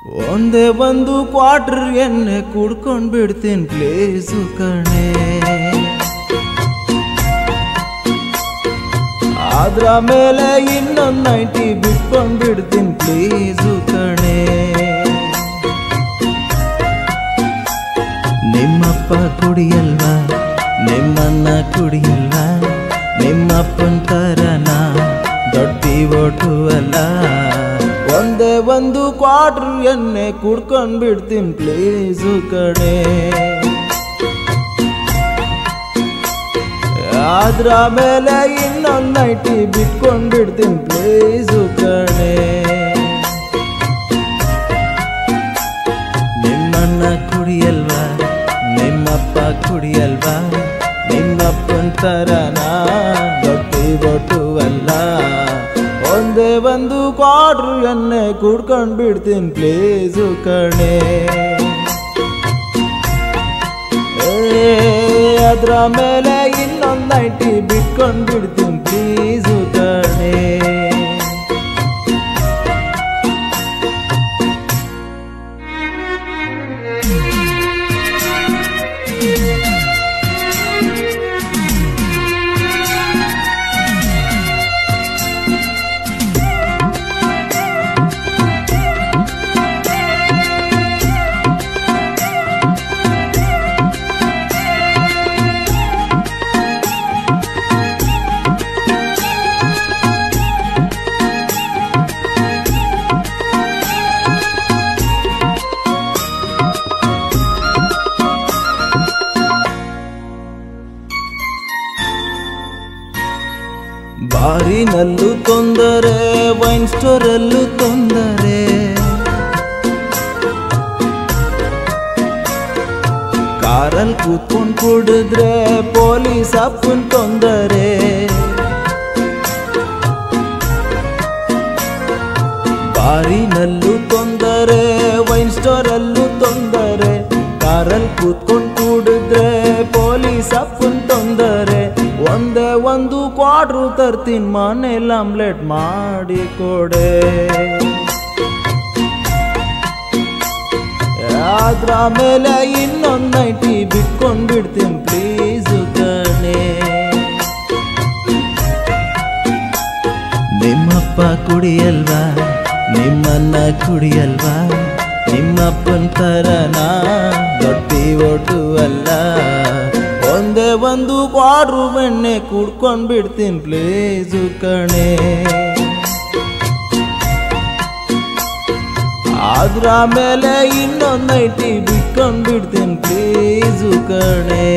ಒಂದೇ ಒಂದು ಕ್ವಾರ್ಟರ್ ಎಣ್ಣೆ ಕುಡ್ಕೊಂಡ್ ಬಿಡ್ತೀನಿ ಪ್ಲೇಸು ಕಣೆ ಅದ್ರ ಮೇಲೆ ಇನ್ನೊಂದ್ ನೈಂಟಿ ಬಿಟ್ಕೊಂಡ್ ಬಿಡ್ತೀನಿ ಪ್ಲೀಸು ಕಣೆ ನಿಮ್ಮಪ್ಪ ಕುಡಿಯಲ್ವಾ ನಿಮ್ಮನ್ನ ಕುಡಿಯಲ್ವಾ ನಿಮ್ಮಪ್ಪನ ತರನ ದೊಡ್ಡಿ ಓಟು ಅಲ್ಲ ಒಂದೇ ಒಂದು ಕ್ವಾರ್ಟರ್ ಎಣ್ಣೆ ಕುಡ್ಕೊಂಡ್ ಬಿಡ್ತೀನಿ ಪ್ಲೀಸು ಕಣೆ ಅದ್ರ ಮೇಲೆ ಇನ್ನೊಂದ್ ನೈಟಿ ಬಿಟ್ಕೊಂಡ್ ಬಿಡ್ತೀನಿ ಪ್ಲೀಸು ಕಣೆ ನಿಮ್ಮನ್ನ ಕುಡಿಯಲ್ವಾ ನಿಮ್ಮಪ್ಪ ಕುಡಿಯಲ್ವಾ ನಿಮ್ಮಪ್ಪನ ತರನ ದೊಡ್ಡಿ ಬೊಟ್ಟು ಅಲ್ಲ ಒಂದೇ ಒಂದು ಕ್ವಾರ್ಟ್ರ್ ಎಣ್ಣೆ ಕುಡ್ಕೊಂಡ್ ಬಿಡ್ತೀನಿ ಪ್ಲೀಸು ಕಣೆ ಏ, ಅದ್ರ ಮೇಲೆ ಇನ್ನೊಂದ್ ನೈಟಿ ಬಿಟ್ಕೊಂಡ್ ಬಿಡ್ತೀನಿ ಪ್ಲೀಸು ಕಣೆ ಬಾರಿನಲ್ಲೂ ತೊಂದರೆ ವೈನ್ ಸ್ಟೋರಲ್ಲೂ ತೊಂದರೆ ಕಾರಲ್ಲಿ ಕೂತ್ಕೊಂಡು ಕುಡಿದ್ರೆ ಪೊಲೀಸ್ ಅಪ್ಪನ್ ತೊಂದರೆ ಬಾರಿನಲ್ಲೂ ತೊಂದರೆ ವೈನ್ ಸ್ಟೋರಲ್ಲೂ ತೊಂದರೆ ಕಾರಲ್ಲಿ ಕೂತ್ಕೊಂಡು ಕೂಡಿದ್ರೆ ಪೊಲೀಸ್ ಅಪ್ಪನ್ ತೊಂದರೆ ಒಂದೇ ಒಂದು ಕ್ವಾಡ್ರು ತರ್ತೀನಿ ಮನೇಲಿ ಆಮ್ಲೆಟ್ ಮಾಡಿ ಕೊಡೆ ಅದ್ರ ಮೇಲೆ ಇನ್ನೊಂದ್ ನೈಟಿ ಬಿಟ್ಕೊಂಡ್ ಬಿಡ್ತೀನಿ ಪ್ಲೀಸು ಕಣೆ ನಿಮ್ಮಪ್ಪ ಕುಡಿಯಲ್ವಾ ನಿಮ್ಮನ್ನ ಕುಡಿಯಲ್ವಾ ನಿಮ್ಮಪ್ಪನ ತರನ ದೊಡ್ಡಿ ಒಟ್ಟು ಅಲ್ಲ ಒಂದೇ ಒಂದು ಕ್ವಾಡ್ರು ಬೆಣ್ಣೆ ಕುಡ್ಕೊಂಡ್ ಬಿಡ್ತೀನಿ ಪ್ಲೀಸು ಕಣೆ ಅದ್ರ ಮೇಲೆ ಇನ್ನೊಂದ್ ನೈಟಿ ಬಿಟ್ಕೊಂಡ್ ಬಿಡ್ತೀನಿ ಪ್ಲೀಸು ಕಣೆ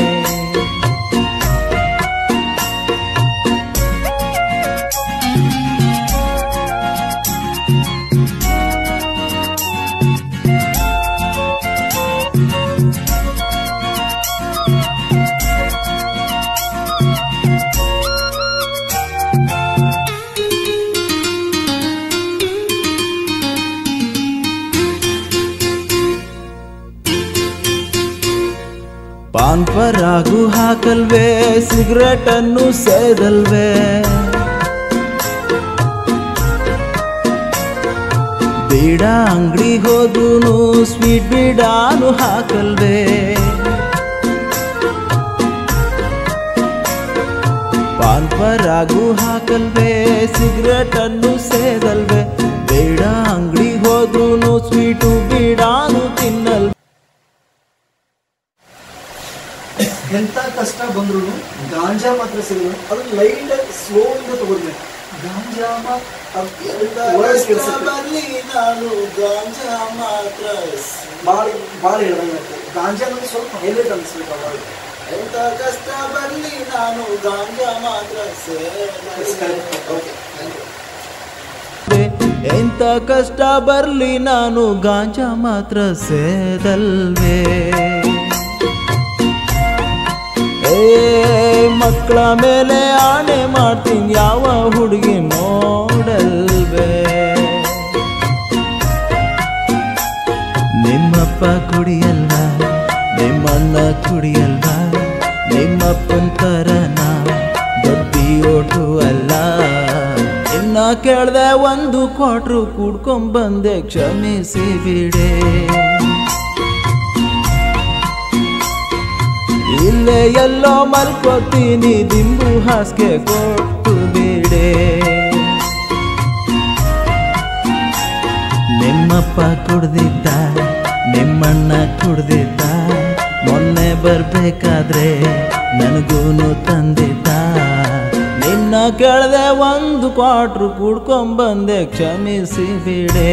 ಪಾನ್ ಪರಾಗು ಹಾಕಲ್ವೇ ಸಿಗರೇಟ್ ಅನ್ನು ಸೇದಲ್ವೇ ಬೀಡ ಅಂಗಡಿ ಹೋದ್ರೂ ಸ್ವೀಟ್ ಬೀಡಾನು ಹಾಕಲ್ವೇ ಪಾನ್ ಪರಾಗು ಹಾಕಲ್ವೇ ಸಿಗರೇಟ್ ಅನ್ನು ಸೇದಲ್ವೇ ಬೇಡ ಅಂಗಡಿ ಹೋದ್ರೂ ಸ್ವೀಟು ಬೀಡಾನು ತಿನ್ನಲ್ವೇ ಎಂತ ಕಷ್ಟ ಬಂದ್ರು ಗಾಂಜಾ ಮಾತ್ರ ಸಿಗಲ್ಲ ಅದು ಲೈಟ್ ಸ್ಲೋ ಇಂದ ತಗೋಬೇಕು ಗಾಂಜಾ ವರ್ಡ್ಸ್ ಕೆಲಸ ನಾನು ಗಾಂಜಾ ಮಾತ್ರ ಭಾಳ ಭಾಳ ಹೇಳ್ದಂಗೆ ಗಾಂಜಾ ನಮಗೆ ಸ್ವಲ್ಪ ಹೈಲೈಟ್ ಅನಿಸ್ಬೇಕು ಅವಾಗ ಎಂತ ಕಷ್ಟ ಬರಲಿ ನಾನು ಗಾಂಜಾ ಮಾತ್ರ ಎಂತ ಕಷ್ಟ ಬರ್ಲಿ ನಾನು ಗಾಂಜಾ ಮಾತ್ರ ಸೇದಲ್ವೇ ಏ ಮಕ್ಕಳ ಮೇಲೆ ಆಣೆ ಮಾಡ್ತೀನಿ ಯಾವ ಹುಡುಗಿ ನೋಡಲ್ವೇ ನಿಮ್ಮಪ್ಪ ಕುಡಿಯಲ್ವಾ ನಿಮ್ಮನ್ನ ಕುಡಿಯಲ್ವಾ ನಿಮ್ಮಪ್ಪನ ತರನ ದೊಡ್ಡಿ ಓಟು ಅಲ್ಲ ನಿನ್ನ ನಿನ್ನ ಕೇಳ್ದೆ ಒಂದು ಕ್ವಾಟ್ರು ಕುಡ್ಕೊಂಬಂದೆ ಕ್ಷಮಿಸಿ ಬಿಡೆ ಇಲ್ಲೇ ಎಲ್ಲೋ ಮಲ್ಕೋತೀನಿ ದಿಂಬು ಹಾಸಿಗೆ ಕೊಟ್ಟು ಬಿಡೆ ನಿಮ್ಮಪ್ಪ ಕುಡ್ದಿದ್ದ ನಿಮ್ಮಣ್ಣ ಕುಡ್ದಿದ್ದ ಮೊನ್ನೆ ಬರ್ಬೇಕಾದ್ರೆ ನನಗೂನು ತಂದಿದ್ದ ನಿನ್ನ ಕೇಳ್ದೆ ಒಂದು ಕ್ವಾಟ್ರು ಕುಡ್ಕೊಂಬಂದೆ ಕ್ಷಮಿಸಿ ಬಿಡೆ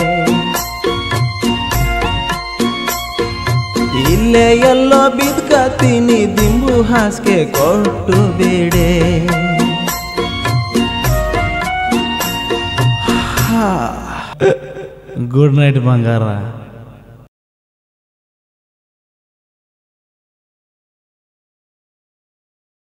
ಇಲ್ಲೇ ಎಲ್ಲೋ ಬಿದ್ಕತೀನಿ ದಿಂಬು ಹಾಸಿಗೆ ಕೊಟ್ಟು ಬಿಡೆ ಗುಡ್ ನೈಟ್ ಬಂಗಾರ